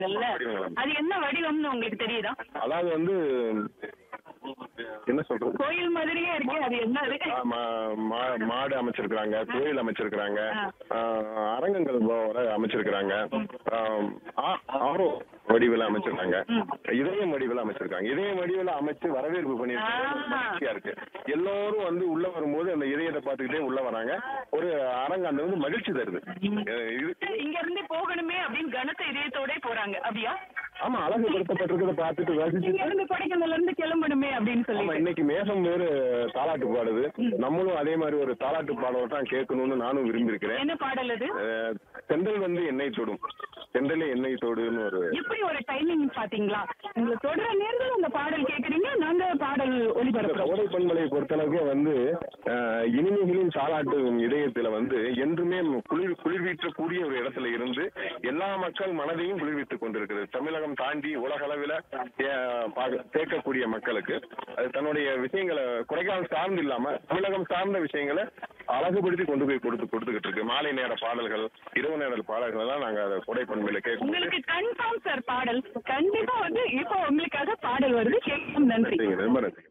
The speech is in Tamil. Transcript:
இல்ல வடிவங்கள். அது என்ன வடிவம்னு உங்களுக்கு தெரியுதா அதாவது வந்து என்ன சொல்றது கோயில் மாதிரியே இருக்கு அது என்ன அது ஆ, மா- மா- மாடு அமைச்சிருக்கிறாங்க கோயில் அமைச்சிருக்கிறாங்க ஆ. ஆ, அரங்கங்கள் வர அமைச்சிருக்கிறாங்க ஆ, ஆரோ வடிவில் அமைச்சிருக்காங்க இதயம் வடிவில் அமைச்சிருக்காங்க இதயம் வடிவில் அமைச்சு வரவேற்பு பண்ணியிருக்காங்க ஆ. மகிழ்ச்சியா இருக்கு எல்லோரும் வந்து உள்ள வரும்போது அந்த இதயத்தை பார்த்துக்கிட்டே உள்ள வராங்க ஒரு அரங்கம் அந்த வந்து மகிழ்ச்சி தருது அஹ் இது இங்க இருந்து போகணுமே அப்படின்னு கனத்த இதயத்தோட போறாங்க அப்படியா ஆமா அழகுபடுத்தப்பட்டிருக்கிறத பார்த்துட்டு ரசிச்சு இங்க இருந்து கொடைக்கானல்ல இருந்து கிளம்பணுமே அப்படின்னு ஆமா சொல்லி இன்னைக்கு மேகம் வேறு தாலாட்டு பாடுது நம்மளும் அதே மாதிரி ஒரு தாலாட்டு பாடல் தான் கேட்கணும்னு நானும் விரும்பி இருக்கிறேன் என்ன பாடல் அது செந்தல் வந்து எண்ணெய் தொடும் செந்தலே எண்ணெய் தொடுன்னு ஒரு எப்படி ஒரு டைமிங் பாத்தீங்களா உங்களை தொடர நேரத்தில் அந்த பாடல் கேக்குறீங்க நாங்க பாடல் இந்த ஒளிபரப்புறோம் கோடை பண்பலை பொறுத்தளவுக்கு வந்து அஹ், இனிமைகளின் தாலாட்டு இதயத்துல வந்து என்றுமே குளிர் குளிர்வீற்றக்கூடிய ஒரு இடத்துல இருந்து எல்லா மக்கள் மனதையும் குளிர்வித்துக் கொண்டிருக்கிறது தமிழகம் தாண்டி உலக அளவில் கேட்கக்கூடிய மக்களுக்கு அது தன்னுடைய விஷயங்களை கொடைக்கானல் சார்ந்து இல்லாம தமிழகம் சார்ந்த விஷயங்களை அழகுபடுத்தி கொண்டு போய் கொடுத்து கொடுத்துக்கிட்டு இருக்கு மாலை நேர பாடல்கள் இரவு நேர பாடல்கள் எல்லாம் நாங்க அதை கொடை பண்பையில கேட்கும் உங்களுக்கு கன்ஃபார்ம் சார் பாடல் கண்டிப்பா வந்து இப்போ உங்களுக்காக பாடல் வருது கேட்கும் நன்றி ரொம்ப நன்றி